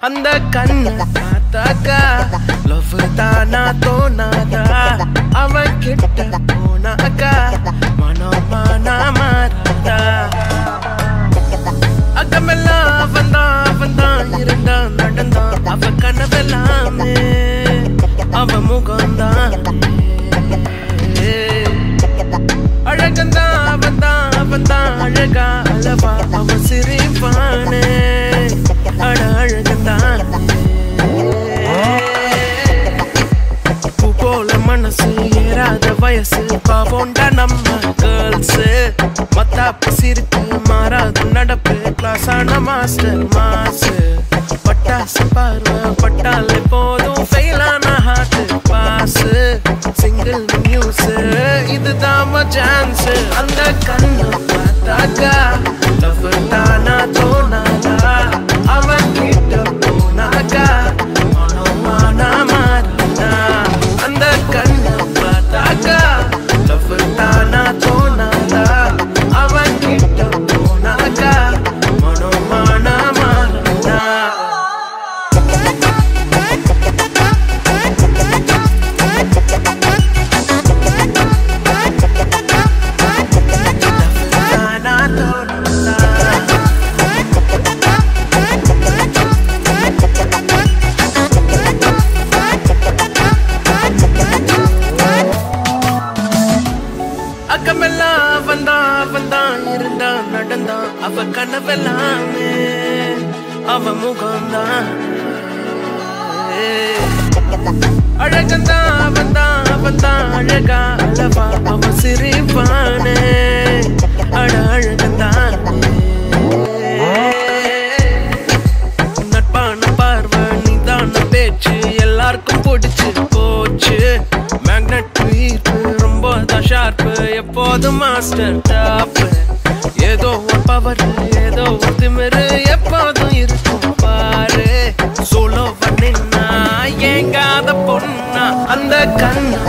அந்த கண்ணு பார்த்தாக்கா லவ் தானா தோணாதா அவன் கிட்ட போனாக்கா மனமானா மாறாதா அக்கமெல்லாம் அவன் தான் அவன் தான் இருந்தான் நடந்தான் அவ கனவெல்லாமே அவன் முகம்தான் அழகந்தான் அவன் தான் அவன் தான் அழகா அளவா அவன் சிரிப்பானே அட அழகந்தான் பூ போல மனசு ஏறாத வயசு பாவோண்டா நம்ம கேர்ள்ஸ் மத்தாப்பு சிரிப்பு மாறாத நடப்பு கிளாஸ் ஆன மாஸ்டர் மாசு பட்டாசு பார்வை பட்டாலே போதும் ஃபெயிலான ஹார்ட் பாஸ் சிங்கிள் நியூஸ் இதுதான் சான்ஸ் அந்த கண்ணு பார்த்தாக்கா லவ் தானா தோணாதா அவன் கிட்ட போனாக்கா மனமானா மாறினா அந்த கண்ணு பார்த்தாக்கா லவ் தானா தோணாதா அவன் கிட்ட போனாக்கா மனமானா மாறினா தானா தோணாதா அக்கமெல்லாம் வந்தான் வந்தான் இருந்தான் நடந்தான் அவ கனவெல்லாமே அவ முகம்தான் அழகந்தான் அவன்தான் அவன்தான் அழகா அளவா அவ சிரிப்பானே அழ அழகந்தான் நட்பான பார்வை நீதான பேச்சு எல்லாருக்கும் பிடிச்சு போச்சு மேக்னெட் ஈர்ப்பு ரொம்ப தான் ஷார்ப்பு எப்போதும் மாஸ்டர் டாப் ஏதோ ஒரு பவர் ஏதோ ஒரு திமிரு எப்போதும் இருக்கும் பாரு சோலோ பண்ணினா ஏங்காத பொண்ணா அந்த கண்ணா